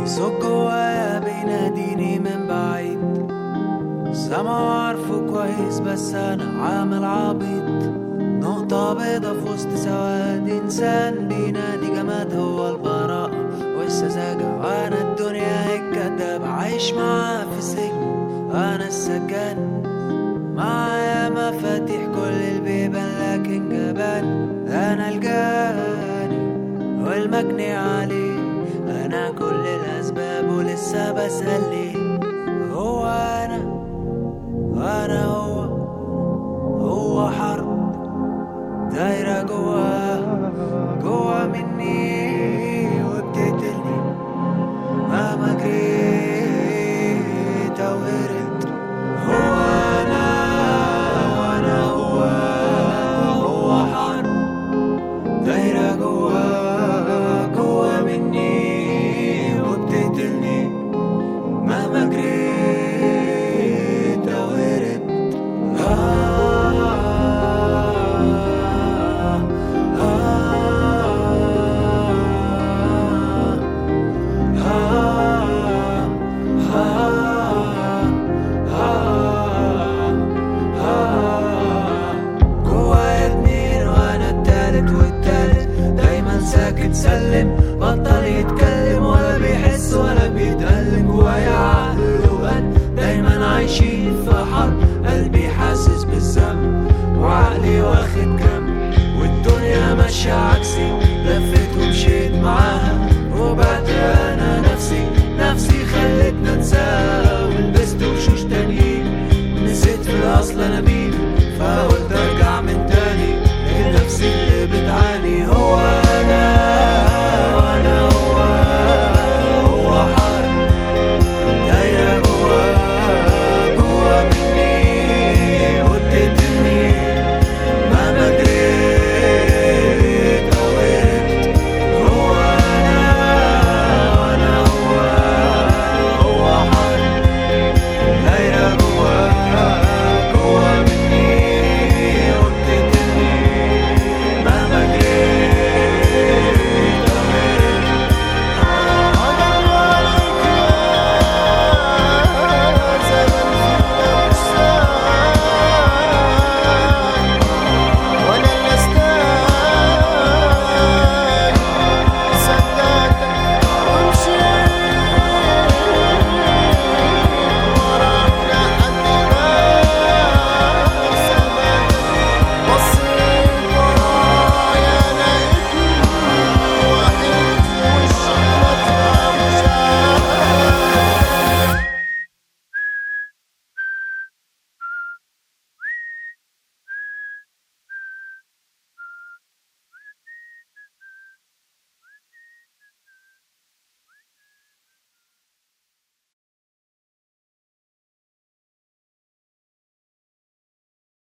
صوت جوايا بيناديني من بعيد سامعه عارفه كويس بس انا عامل عبيط نقطة بيضة في وسط سواد إنسان بينادي جماد هو البراءة والسذاجة وأنا الدنيا الكداب عايش معاه في سجن أنا السجان معايا مفاتيح كل البيبان لكن جبان أنا الجاني والمجني عليه أنا كل الأسباب ولسه بسأل ليه هو أنا وأنا هو هو حرب دايرة جوا جوا مني وبتقتلني مهما جريت أو هربت هو أنا وأنا هو هو حرب دايرة جوا جوا مني وبتقتلني مهما جريت أو هربت جوايا اتنين وانا التالت والتالت دايما ساكت سلم بطل يتكلم ولا بيحس ولا بيتألم جوايا عقل وقلب دايما عايشين في حرب قلبي حاسس بالذنب وعقلي واخد جنب والدنيا ماشية